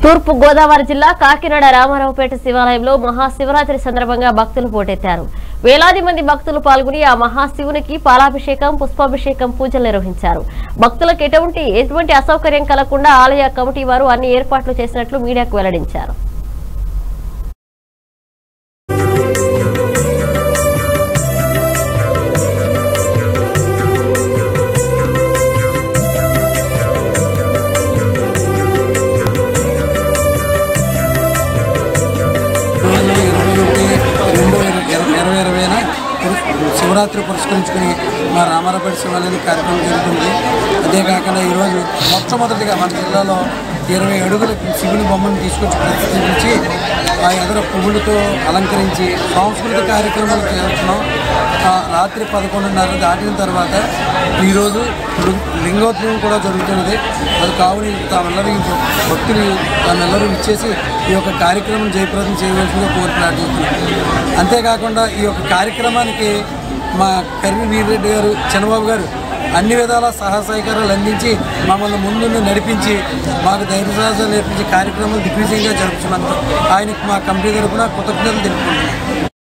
తూర్పు గోదావరి జిల్లా కాకినాడ రామారావుపేట శివాలయంలో మహాశివరాత్రి సందర్భంగా భక్తులు పోటెత్తారు వేలాది మంది భక్తులు పాల్గొని ఆ మహాశివునికి పాలాభిషేకం పుష్పాభిషేకం పూజలు నిర్వహించారు భక్తులకు ఎటువంటి ఎటువంటి అసౌకర్యం కలగకుండా ఆలయ కమిటీ వారు అన్ని ఏర్పాట్లు చేసినట్లు మీడియాకు వెల్లడించారు రోజు ఇరవై ఒకటి రెండు ఇరవై ఇరవై ఇరవైన శివరాత్రి పురస్కరించుకుని మా రామారాపేట శివాలయం కార్యక్రమం జరుగుతుంది అదే కాకుండా ఈరోజు మొట్టమొదటిగా మన జిల్లాలో ఇరవై అడుగుల శివుని బొమ్మను తీసుకొచ్చి ప్రతిష్ఠించి ఆ ఎదుర పువ్వులతో అలంకరించి సాంస్కృతిక కార్యక్రమాలు చేస్తున్నాం ఆ రాత్రి పదకొండున్నర దాటిన తర్వాత ఈరోజు లిం- లింగోత్సవం కూడా జరుగుతున్నది అది కావున తామెల్లరూ ఈ భక్తులు తామెల్లరూ ఇచ్చేసి ఈ యొక్క కార్యక్రమం జయప్రదం చేయవలసిందిగా కోరి ప్రార్థిస్తున్నాం అంతేకాకుండా ఈ యొక్క కార్యక్రమానికి మా కర్మి వీరెడ్డి గారు చంద్రబాబు గారు అన్ని విధాల సహాయ సహకారాలు అందించి మమ్మల్ని ముందుండి నడిపించి మాకు ధైర్య సాహసాలు నేర్పించి కార్యక్రమం దిగ్విజయంగా జరుపుతున్నందుకు ఆయనకు మా కమిటీ తరపున కృతజ్ఞతలు తెలుపుకుంటున్నాం